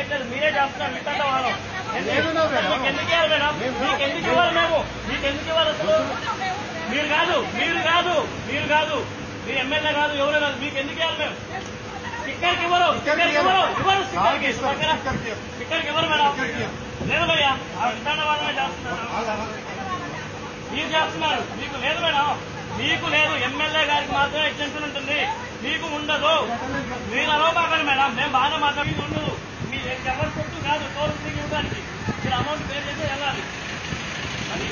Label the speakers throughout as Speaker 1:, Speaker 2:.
Speaker 1: చేయట్లేదు మీరే చేస్తున్నారు మిగతా వాళ్ళం
Speaker 2: లేదు నా మేడం.
Speaker 1: మీకు ఎందుకు ఇవ్వాలి మేడం
Speaker 2: మేము
Speaker 1: మీకు ఎందుకు ఇవ్వాలి మేము మీకు ఎందుకు ఇవ్వాలి అసలు మీరు కాదు మీరు కాదు మీరు కాదు మీరు ఎమ్మెల్యే కాదు ఎవరు కాదు మీకు ఎందుకు ఇవ్వాలి మేము స్టిక్కర్కి ఇవ్వరు స్టిక్కర్కి ఇవ్వరు ఇవ్వరు స్టిక్కర్కి పక్కన స్టిక్కర్కి ఇవ్వరు మేడం లేదు భయ్యా ఆ మిగతా వాళ్ళనే చేస్తున్నారు మీరు చేస్తున్నారు మీకు లేదు మేడం మీకు లేదు ఎమ్మెల్యే గారికి మాత్రమే ఎగ్జెంషన్ ఉంటుంది మీకు ఉండదు మీరు అలవబాకండి మేడం మేము బాగా మాట్లాడి మీకు ఉండదు మీ ఎవరి సొత్తు కాదు టోల్ ఫ్రీ ఇవ్వడానికి మీరు అమౌంట్ పే చేసి వెళ్ళాలి అది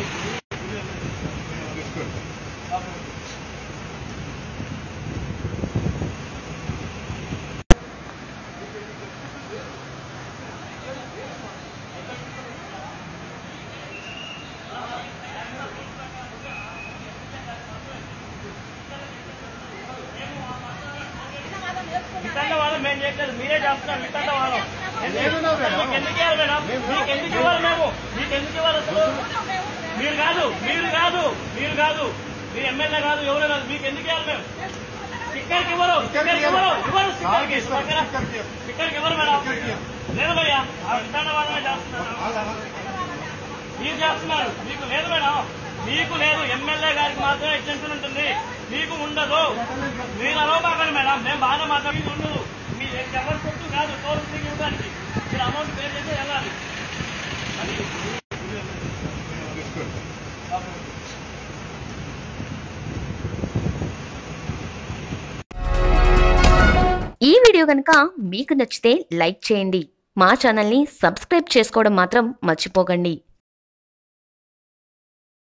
Speaker 1: మిగతా వాళ్ళు మేము చేయట్లేదు మీరే చేస్తున్నారు మిగతా వాళ్ళం
Speaker 2: లేదు నా మేడం.
Speaker 1: మీకు ఎందుకు ఇవ్వాలి మేడం మీకు ఎందుకు ఇవ్వాలి మేము మీకు ఎందుకు ఇవ్వాలి అసలు మీరు కాదు మీరు కాదు మీరు కాదు మీరు ఎమ్మెల్యే కాదు ఎవరు కాదు మీకు ఎందుకు ఇవ్వాలి మేము స్టిక్కర్కి ఇవ్వరు స్టిక్కర్కి ఇవ్వరు ఇవ్వరు స్టిక్కర్కి పక్కన స్టిక్కర్కి ఇవ్వరు మేడం లేదు భయ్యా ఆ మిగతా వాళ్ళనే చేస్తున్నారు మీరు చేస్తున్నారు మీకు లేదు మేడం మీకు లేదు ఎమ్మెల్యే గారికి మాత్రమే ఎగ్జెంషన్ ఉంటుంది మీకు ఉండదు మీరు అలవబాకండి మేడం మేము బాగా మాట్లాడి మీకు ఉండదు మీ ఎవరి సొత్తు కాదు టోల్ ఫ్రీ ఇవ్వడానికి మీరు అమౌంట్ పే చేసి వెళ్ళాలి అది
Speaker 3: ఈ వీడియో కనుక మీకు నచ్చితే లైక్ చేయండి మా ఛానల్ని సబ్స్క్రైబ్ చేసుకోవడం మాత్రం మర్చిపోకండి